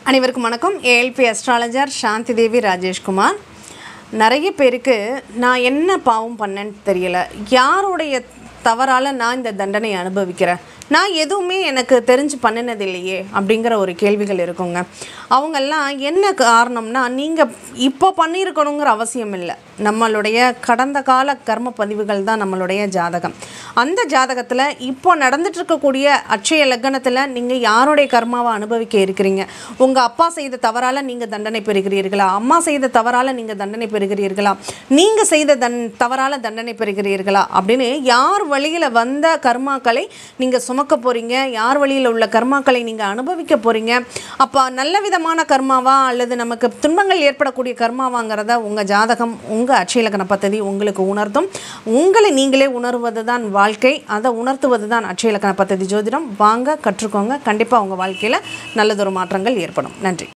அனைவருக்கும் வணக்கம் ALP astrologer Shanthi Devi Rajeshkumar நிறைய பேருக்கு நான் என்ன பாவம் பண்ணேன்னு தெரியல யாருடைய தவறால் நான் இந்த தண்டனை அனுபவிக்கிறேன் நான் எதுவுமே எனக்கு தெரிஞ்சு பண்ணினது இல்லையே அப்படிங்கிற ஒரு கேள்விகள் இருக்குங்க அவங்கெல்லாம் என்ன காரணம்னா நீங்கள் இப்போ பண்ணியிருக்கணுங்கிற அவசியம் இல்லை நம்மளுடைய கடந்த கால கர்ம பதிவுகள் தான் நம்மளுடைய ஜாதகம் அந்த ஜாதகத்தில் இப்போ நடந்துட்டு இருக்கக்கூடிய அட்சய லக்னத்தில் நீங்கள் யாருடைய கர்மாவை அனுபவிக்க இருக்கிறீங்க உங்கள் அப்பா செய்த தவறால் நீங்கள் தண்டனை பெறுகிறீர்களா அம்மா செய்த தவறால் நீங்கள் தண்டனை பெறுகிறீர்களா நீங்கள் செய்த தன் தவறால் தண்டனை பெறுகிறீர்களா அப்படின்னு யார் வழியில் வந்த கர்மாக்களை நீங்கள் சுமக்க போகிறீங்க யார் வழியில் உள்ள கர்மாக்களை நீங்கள் அனுபவிக்க போகிறீங்க அப்போ நல்ல விதமான கர்மாவா அல்லது நமக்கு துன்பங்கள் ஏற்படக்கூடிய கர்மாவாங்கிறத உங்கள் ஜாதகம் உங்கள் அட்சயலக்கண பദ്ധதி உங்களுக்கு உணர்த்தும் உங்களை நீங்களே உணர்வது தான் வாழ்க்கை அதை உணர்த்துவது தான் அட்சயலக்கண பദ്ധதி ஜோதிடம் வாங்க கற்றுக்கோங்க கண்டிப்பாக உங்கள் வாழ்க்கையில் நல்லதொரு மாற்றங்கள் ஏற்படும் நன்றி